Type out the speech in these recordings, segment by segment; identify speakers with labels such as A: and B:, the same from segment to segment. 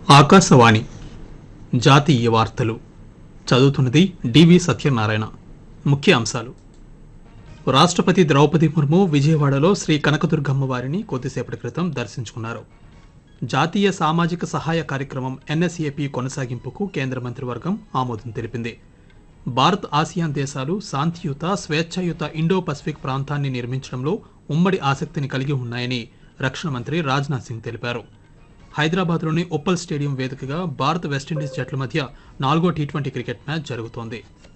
A: ఆకాశవాణి జాతీయ వార్తలు చదువుతున్నది డివి సత్యనారాయణ ముఖ్య అంశాలు రాష్ట్రపతి ద్రౌపది ముర్ము విజయవాడలో శ్రీ కనకదుర్గమ్మ వారిని కొద్దిసేపటి క్రితం దర్శించుకున్నారు జాతీయ సామాజిక సహాయ కార్యక్రమం ఎన్ఎస్ఏపి కొనసాగింపుకు కేంద్ర మంత్రివర్గం ఆమోదం తెలిపింది భారత్ ఆసియాన్ దేశాలు శాంతియుత స్వేచ్ఛాయుత ఇండో పసిఫిక్ ప్రాంతాన్ని నిర్మించడంలో ఉమ్మడి ఆసక్తిని కలిగి ఉన్నాయని రక్షణ మంత్రి రాజ్నాథ్ సింగ్ తెలిపారు హైదరాబాద్లోని ఉప్పల్ స్టేడియం వేదికగా భారత్ వెస్టిండీస్ జట్ల మధ్య నాలుగో టీ ట్వంటీ క్రికెట్ మ్యాచ్ జరుగుతోంది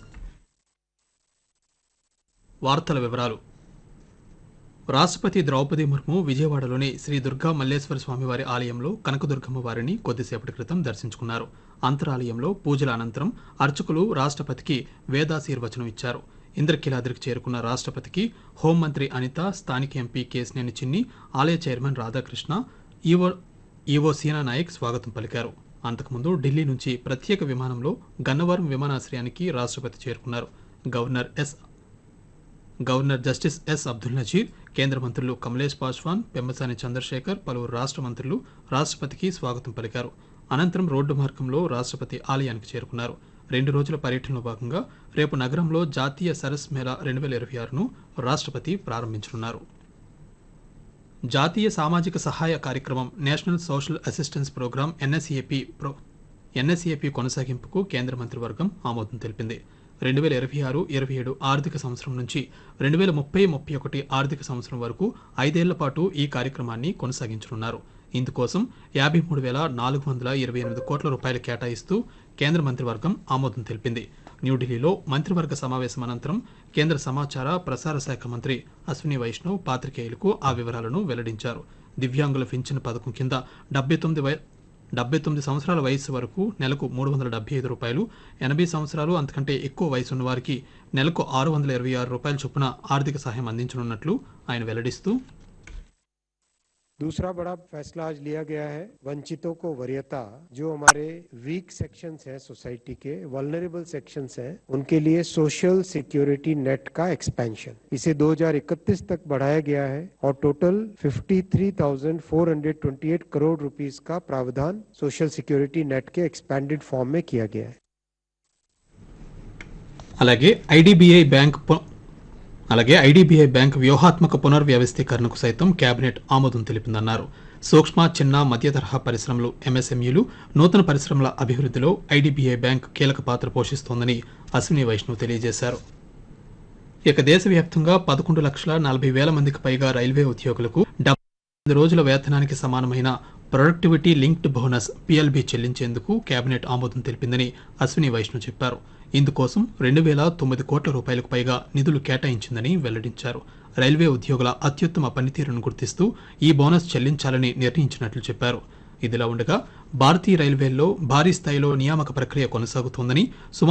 A: వార్తల వివరాలు రాష్ట్రపతి ద్రౌపది ముర్ము విజయవాడలోని శ్రీ దుర్గా మల్లేశ్వర స్వామివారి ఆలయంలో కనకదుర్గమ్మ వారిని కొద్దిసేపటి క్రితం దర్శించుకున్నారు అంతరాలయంలో పూజల అనంతరం అర్చకులు రాష్ట్రపతికి వేదాశీర్వచనం ఇచ్చారు ఇంద్రకీలాద్రికి చేరుకున్న రాష్ట్రపతికి హోంమంత్రి అనిత స్థానిక ఎంపీ కేసినేని చిన్ని ఆలయ chairman Radhakrishna EO EO Seena Naik స్వాగతం పలికారు అంతకుముందు ఢిల్లీ నుంచి ప్రత్యేక విమానంలో గన్నవరం విమానాశ్రయానికి రాష్ట్రపతి చేరుకున్నారు governor S governor justice S Abdul Nazeer కేంద్ర మంత్రులు కమలేష్ పాస్వాన్ పెమ్మసాని చంద్రశేఖర్ పలువురు రాష్ట్ర మంత్రులు రాష్ట్రపతికి స్వాగతం పలికారు అనంతరం రోడ్డు మార్గంలో రాష్ట్రపతి ఆలయానికి చేరుకున్నారు రెండు రోజుల పర్యటనలో భాగంగా రేపు నగరంలో జాతీయ సరస్ మేళా రెండు వేల ఇరవై ఆరును రాష్ట్రపతి ప్రారంభించనున్నారు జాతీయ సామాజిక సహాయ కార్యక్రమం national social assistance programme NSAP pro NSAP కొనసాగింపుకు కేంద్ర మంత్రివర్గం ఆమోదం తెలిపింది రెండు వేల ఇరవై ఆరు ఇరవై ఏడు ఆర్థిక సంవత్సరం నుంచి రెండు వేల ముప్పై ముప్పై ఒకటి ఆర్థిక సంవత్సరం వరకు ఐదేళ్ల పాటు ఈ కార్యక్రమాన్ని కొనసాగించనున్నారు ఇందుకోసం యాభై మూడు వేల నాలుగు వందల ఇరవై ఎనిమిది కోట్ల రూపాయలు కేటాయిస్తూ కేంద్ర మంత్రివర్గం ఆమోదం తెలిపింది న్యూఢిల్లీలో మంత్రివర్గ సమావేశం అనంతరం కేంద్ర సమాచార ప్రసార శాఖ మంత్రి అశ్విని వైష్ణవ్ పాత్రికేయులకు ఆ వివరాలను వెల్లడించారు దివ్యాంగుల పింఛన్ పథకం కింద డెబ్బై తొమ్మిది వై డెబ్బై తొమ్మిది సంవత్సరాల వయసు వరకు నెలకు మూడు వందల డెబ్బై ఐదు రూపాయలు ఎనభై సంవత్సరాలు అంతకంటే ఎక్కువ వయసు ఉన్న వారికి నెలకు ఆరు వందల ఇరవై ఆరు రూపాయల చొప్పున ఆర్థిక సహాయం అందించనున్నట్లు ఆయన వెల్లడిస్తూ
B: दूसरा बड़ा फैसला आज लिया गया है वंचितों को वरीयता जो हमारे वीक सेक्शंस हैं सोसाइटी के वल्नरेबल सेक्शंस हैं उनके लिए सोशल सिक्योरिटी नेट का एक्सपेंशन इसे 2031 तक बढ़ाया गया है और टोटल 53,428 करोड़ रुपीस का प्रावधान सोशल सिक्योरिटी नेट के एक्सपेंडेड फॉर्म में किया गया है
A: అలాగే ఐడిబిఐ బ్యాంక్ పు- అలాగే ఐడిబిఐ బ్యాంక్ వ్యూహాత్మక పునర్వ్యవస్థీకరణకు సైతం కేబినెట్ ఆమోదం తెలిపిందన్నారు సూక్ష్మ చిన్న మధ్య తరహా పరిశ్రమలు ఎంఎస్ఎంఈలు నూతన పరిశ్రమల అభివృద్ధిలో ఐడిబిఐ బ్యాంక్ కీలక పాత్ర పోషిస్తోందని అశ్విని వైష్ణవ్ తెలియజేశారు ఇక దేశవ్యాప్తంగా పదకొండు లక్షల నలభై వేల మందికి పైగా రైల్వే ఉద్యోగులకు డెబ్బై ఎనిమిది రోజుల వేతనానికి సమానమైన ప్రొడక్టివిటీ లింక్డ్ బోనస్ పిఎల్బి చెల్లించేందుకు కేబినెట్ ఆమోదం తెలిపిందని అశ్విని వైష్ణవ్ చెప్పారు ఇందుకోసం రెండు వేల తొమ్మిది కోట్ల రూపాయలకు పైగా నిధులు కేటాయించిందని వెల్లడించారు రైల్వే ఉద్యోగుల అత్యుత్తమ పనితీరును గుర్తిస్తూ ఈ బోనస్ చెల్లించాలని నిర్ణయించినట్లు చెప్పారు ఇదిలా ఉండగా భారతీయ రైల్వేల్లో భారీ స్థాయిలో నియామక ప్రక్రియ కొనసాగుతోందని సుమారు